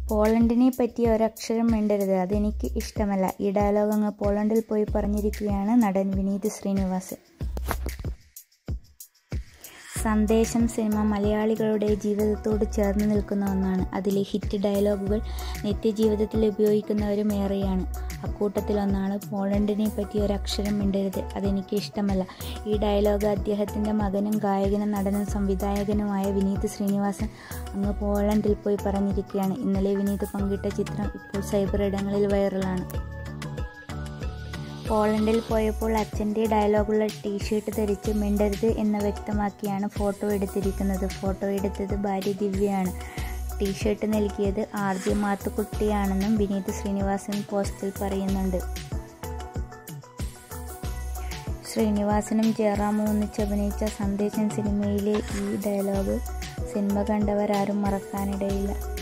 പോളണ്ടിനെ പറ്റി ഒരക്ഷരം മിണ്ടരുത് അതെനിക്ക് ഇഷ്ടമല്ല ഈ ഡയലോഗ് അങ്ങ് പോളണ്ടിൽ പോയി പറഞ്ഞിരിക്കുകയാണ് നടൻ വിനീത് ശ്രീനിവാസൻ സന്ദേശം സിനിമ മലയാളികളുടെ ജീവിതത്തോട് ചേർന്ന് നിൽക്കുന്ന ഒന്നാണ് അതിലെ ഹിറ്റ് ഡയലോഗുകൾ നിത്യജീവിതത്തിൽ ഉപയോഗിക്കുന്നവരും ഏറെയാണ് അക്കൂട്ടത്തിലൊന്നാണ് പോളണ്ടിനെ പറ്റി ഒരക്ഷരം മിണ്ടരുത് അതെനിക്ക് ഇഷ്ടമല്ല ഈ ഡയലോഗ് അദ്ദേഹത്തിൻ്റെ മകനും ഗായകനും നടനും സംവിധായകനുമായ വിനീത് ശ്രീനിവാസൻ അങ്ങ് പോളണ്ടിൽ പോയി പറഞ്ഞിരിക്കുകയാണ് ഇന്നലെ വിനീത് പങ്കിട്ട ചിത്രം ഇപ്പോൾ സൈബർ ഇടങ്ങളിൽ വൈറലാണ് പോളണ്ടിൽ പോയപ്പോൾ അച്ഛൻ്റെ ഡയലോഗുള്ള ടീഷർട്ട് ധരിച്ച് മിണ്ടരുത് എന്ന് വ്യക്തമാക്കിയാണ് ഫോട്ടോ എടുത്തിരിക്കുന്നത് ഫോട്ടോ എടുത്തത് ഭാര്യ ദിവ്യയാണ് ടീഷർട്ട് നൽകിയത് ആർ ജെ മാത്തുക്കുട്ടിയാണെന്നും വിനീത് ശ്രീനിവാസൻ പോസ്റ്റിൽ പറയുന്നുണ്ട് ശ്രീനിവാസനും ജയറാമും ഒന്നിച്ച് അഭിനയിച്ച സന്ദേശം സിനിമയിലെ ഈ ഡയലോഗ് സിനിമ കണ്ടവരാരും മറക്കാനിടയില്ല